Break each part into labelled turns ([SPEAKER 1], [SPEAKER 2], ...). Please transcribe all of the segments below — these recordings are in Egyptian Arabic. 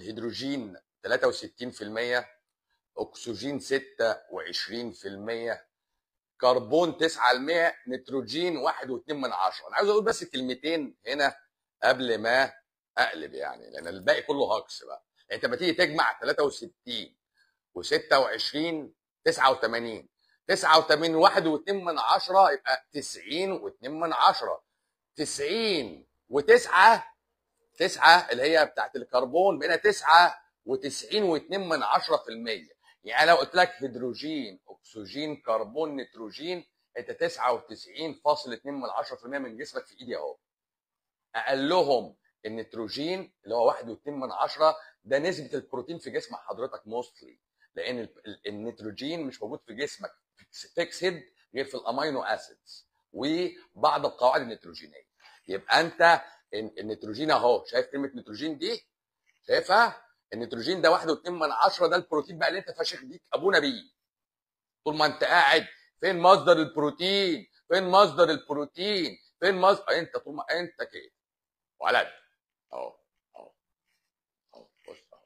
[SPEAKER 1] الهيدروجين 63% اكسجين 26% كربون 9% نيتروجين 1.2 من عشرة انا عاوز اقول بس كلمتين هنا قبل ما اقلب يعني لان الباقي كله هكس بقى يعني انت لما تيجي تجمع 63 و26 89 89 1 و2 من عشرة يبقى 90 و2 من عشرة 90 و9 9 اللي هي بتاعت الكربون بقينا 9 و90 و2 من عشرة في المية يعني لو قلت لك هيدروجين اكسجين كربون نيتروجين انت 99.2 من عشرة في المية من جسمك في ايدي اهو اقلهم النيتروجين اللي هو 1.2 من عشرة ده نسبة البروتين في جسم حضرتك موستلي لان ال- ال- النيتروجين مش موجود في جسمك فيكسد غير في الامينو اسيدز وبعض القواعد النيتروجينيه يبقى انت ال- النيتروجين اهو شايف كلمه نيتروجين دي شايفها النيتروجين ده 1.2 من عشرة ده البروتين بقى اللي انت فاشخ بيك ابونا بيه طول ما انت قاعد فين مصدر البروتين فين مصدر البروتين فين مصدر انت طول ما انت كده ولد اهو اهو اهو بص اهو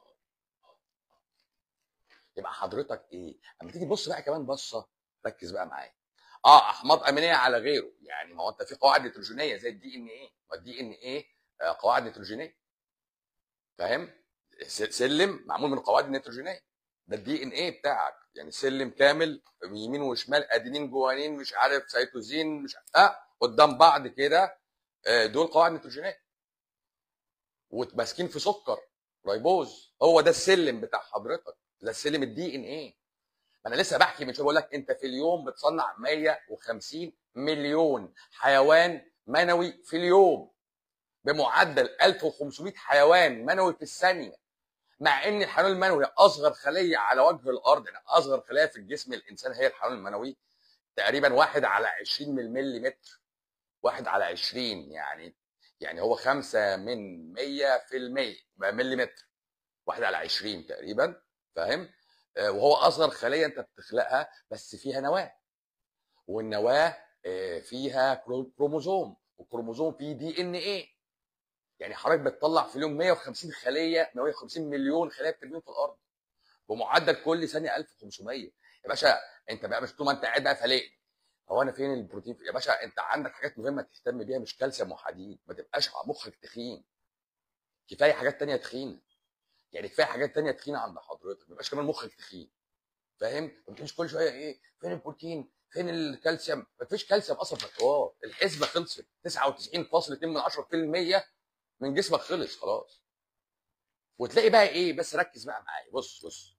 [SPEAKER 1] يبقى حضرتك ايه اما تيجي تبص بقى كمان بصه ركز بقى معايا اه احماض امينيه على غيره يعني ما هو انت في قواعد نيتروجينيه زي الدي ان ايه ما الدي ان ايه آه، قواعد نيتروجينيه فاهم س- سلم معمول من قواعد نيتروجينيه ده الدي ان ايه بتاعك يعني سلم كامل يمين وشمال ادينين جوانين مش عارف سيتوزين مش عارف اه قدام بعض كده آه، دول قواعد نيتروجينيه وماسكين في سكر ريبوز هو ده السلم بتاع حضرتك ده السلم الدي ان ايه ما انا لسه بحكي من شويه بقول لك انت في اليوم بتصنع 150 مليون حيوان منوي في اليوم بمعدل 1500 حيوان منوي في الثانيه مع ان الحيوان المنوي اصغر خليه على وجه الارض يعني اصغر خليه في الجسم الانسان هي الحيوان المنوي تقريبا واحد على 20 من المليمتر واحد على 20 يعني يعني هو خمسة من 100 في المية بقى مليمتر واحد على 20 تقريبا فاهم آه، وهو اصغر خليه انت بتخلقها بس فيها نواه والنواه آه، فيها كرو- كروموزوم والكروموزوم فيه دي ان ايه يعني حضرتك بتطلع في اليوم 150 خليه 150 مليون خليه بترميهم في الارض بمعدل كل ثانيه 1500 يا باشا انت بقى مش طول ما انت قاعد بقى فلاقي هو انا فين البروتين يا باشا انت عندك حاجات مهمه تهتم بيها مش كالسيوم وحديد ما تبقاش مخك تخين كفايه حاجات تانية تخينه يعني كفايه حاجات تانية تخينه عند حضرتك ما يبقاش كمان مخك تخين فاهم ما تقولش كل شويه ايه فين البروتين فين الكالسيوم ما فيش كالسيوم اصلا في الحوار الحسبه خلصت 99.2 من 10% من جسمك خلص خلاص وتلاقي بقى ايه بس ركز بقى معايا بص بص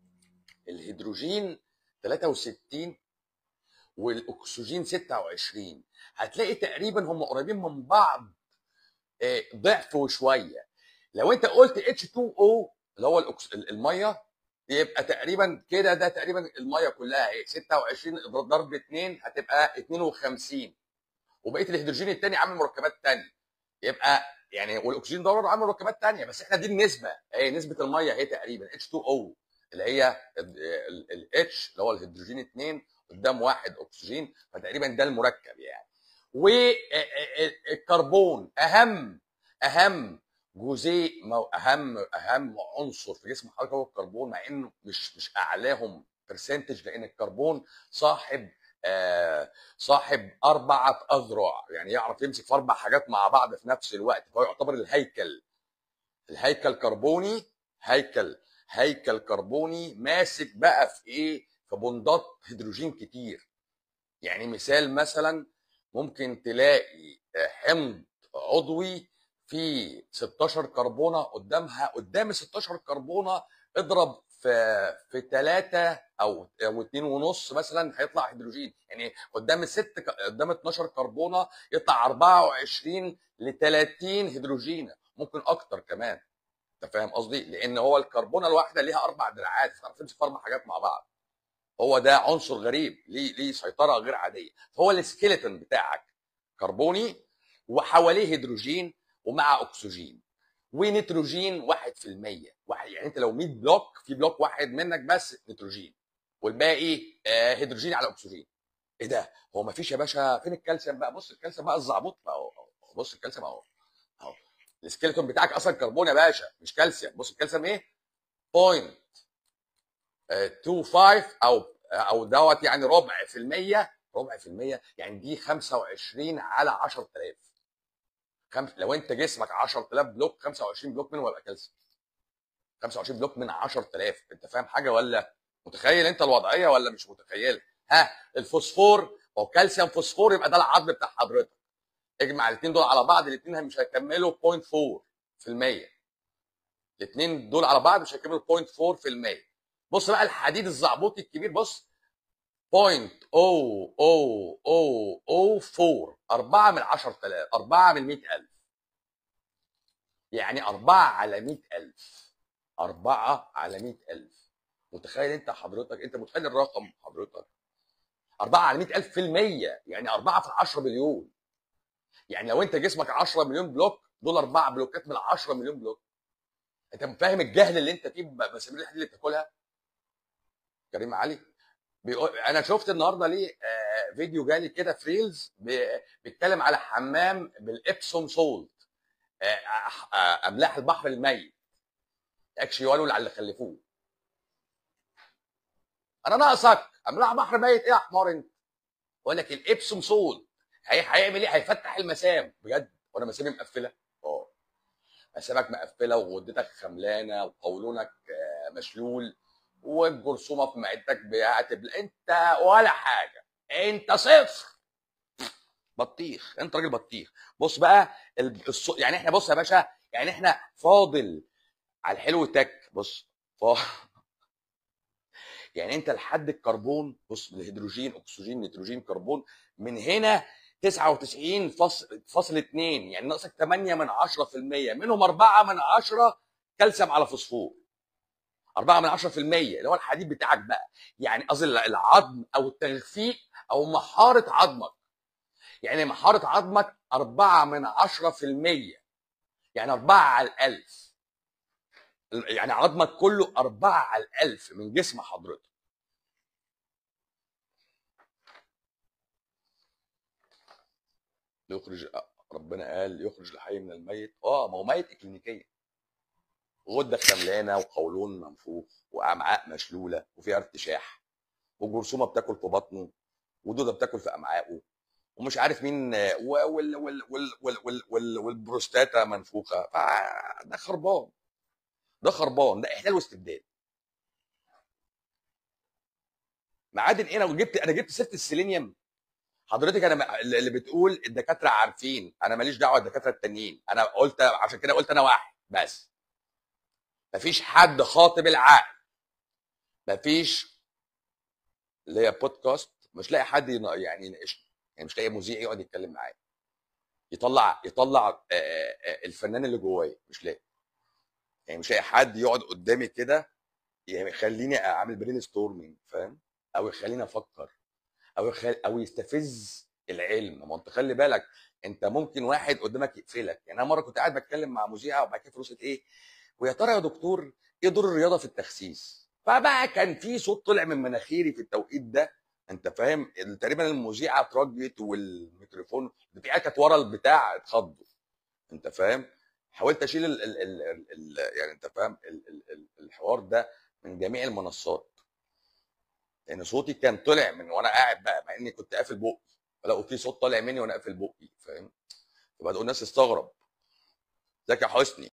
[SPEAKER 1] الهيدروجين 63 والاكسجين 26 هتلاقي تقريبا هم قريبين من بعض آه، ضعف وشويه لو انت قلت H2O اللي هو الأكس... ال- الميه يبقى تقريبا كده ده تقريبا الميه كلها ايه 26 ضرب 2 هتبقى 52 وبقيه الهيدروجين الثاني عامل مركبات ثانيه يبقى يعني والاكسجين ده برضه عامل مركبات ثانيه بس احنا دي النسبه اهي نسبه الميه اهي تقريبا H2O اللي هي ال H اللي هو الهيدروجين 2 قدام واحد اكسجين فتقريبا ده المركب يعني والكربون اهم اهم جزيء مو- اهم اهم عنصر في جسم حضرتك هو الكربون مع انه مش مش اعلاهم برسنتج لان الكربون صاحب آه صاحب اربعه اذرع يعني يعرف يمسك في اربع حاجات مع بعض في نفس الوقت فهو يعتبر الهيكل الهيكل كربوني هيكل هيكل كربوني ماسك بقى في ايه في بندات هيدروجين كتير يعني مثال مثلا ممكن تلاقي آه، حمض عضوي فيه 16 كربونه قدامها قدام ال 16 كربونه اضرب في في 3 او او 2 ونص مثلا هيطلع هيدروجين يعني قدام الست ك- قدام 12 كربونه يطلع 24 ل 30 هيدروجين ممكن اكتر كمان انت فاهم قصدي؟ لان هو الكربونه الواحده ليها اربع دراعات فتعرف تمسك في اربع حاجات مع بعض هو ده عنصر غريب ليه ليه سيطره غير عاديه فهو السكيلتون بتاعك كربوني وحواليه هيدروجين ومع اكسجين ونيتروجين 1% واحد يعني انت لو 100 بلوك في بلوك واحد منك بس نيتروجين والباقي آه هيدروجين على اكسجين ايه ده هو ما فيش يا باشا فين الكالسيوم بقى بص الكالسيوم بقى الزعبوط اهو أهو. بص الكالسيوم اهو اهو السكيلتون بتاعك اصلا كربون يا باشا مش كالسيوم بص الكالسيوم ايه بوينت 25 او او دوت يعني ربع في المية ربع في المية يعني دي 25 على 10000 خم... لو انت جسمك 10000 بلوك 25 بلوك منهم هيبقى كالسيوم 25 بلوك من 10000 انت فاهم حاجه ولا متخيل انت الوضعيه ولا مش متخيل ها الفوسفور هو كالسيوم فوسفور يبقى ده العظم بتاع حضرتك اجمع الاثنين دول على بعض الاثنين مش هيكملوا 0.4 في المية الاثنين دول على بعض مش هيكملوا 0.4 في المية بص بقى الحديد الزعبوطي الكبير بص 0.00004 4 من 10000 4 من 100000 يعني 4 على 100000 4 على 100000 متخيل انت حضرتك انت متخيل الرقم حضرتك 4 على 100000 في المية يعني 4 في 10 مليون يعني لو انت جسمك 10 مليون بلوك دول 4 بلوكات من 10 مليون بلوك انت فاهم الجهل اللي انت فيه بسبيل الحديد اللي بتاكلها كريم علي بيقول انا شفت النهارده ليه آه فيديو جالي كده في ريلز بي- بيتكلم على حمام بالابسوم سولت آه آه املاح البحر الميت اكشيوالو اللي على اللي خلفوه انا ناقصك املاح بحر ميت ايه يا حمار انت بقول لك الابسوم سولت هي هيعمل ايه هيفتح المسام بجد وانا مسامي مقفله اه مسامك مقفله وغدتك خملانه وقولونك آه، مشلول والجرثومه في معدتك هتبقى انت ولا حاجه انت صفر بطيخ انت راجل بطيخ بص بقى ال- الص... يعني احنا بص يا باشا يعني احنا فاضل على الحلو تك بص فا... يعني انت لحد الكربون بص الهيدروجين اكسجين نيتروجين كربون من هنا 99 فاصل فاصل 2 يعني ناقصك 8 من 10% منهم 4 من 10 كالسيوم على فوسفور 4 من 10% اللي هو الحديد بتاعك بقى يعني قصدي العظم او التغفيق او محاره عظمك يعني محاره عظمك 4 من 10% يعني 4 على الألف يعني عظمك كله 4 على الألف من جسم حضرتك يخرج ربنا قال يخرج الحي من الميت اه ما هو ميت اكلينيكيا غده خملانه وقولون منفوخ وامعاء مشلوله وفيها ارتشاح وجرثومه بتاكل في بطنه ودوده بتاكل في امعائه ومش عارف مين و- وال وال وال وال وال وال والبروستاتا منفوخه فده خربان ده خربان ده احلال واستبداد معادن ايه انا جبت انا جبت سيره السيلينيوم حضرتك انا م- اللي بتقول الدكاتره عارفين انا ماليش دعوه الدكاتره التانيين انا قلت عشان كده قلت انا واحد بس مفيش حد خاطب العقل مفيش اللي هي بودكاست مش لاقي حد ين- يعني يناقشني يعني مش لاقي مذيع يقعد يتكلم معايا يطلع يطلع آه، آه، الفنان اللي جوايا مش لاقي يعني مش لاقي حد يقعد قدامي كده يعني يخليني اعمل برين ستورمينج فاهم او يخليني افكر او يخل... او يستفز العلم ما انت خلي بالك انت ممكن واحد قدامك يقفلك يعني انا مره كنت قاعد بتكلم مع مذيعه وبعد كده فلوسة ايه ويا ترى يا دكتور ايه دور الرياضه في التخسيس فبقى كان في صوت طلع من مناخيري في التوقيت ده انت فاهم ال- تقريبا المذيعه اترجت والميكروفون في عيال كانت ورا البتاع اتخضوا انت فاهم حاولت اشيل ال ال ال ال ال يعني انت فاهم ال ال ال الحوار ده من جميع المنصات لان صوتي كان طلع من وانا قاعد بقى مع اني كنت قافل بقي فلقوا في صوت طالع مني وانا قافل بقي فاهم فبداوا الناس تستغرب ازيك يا حسني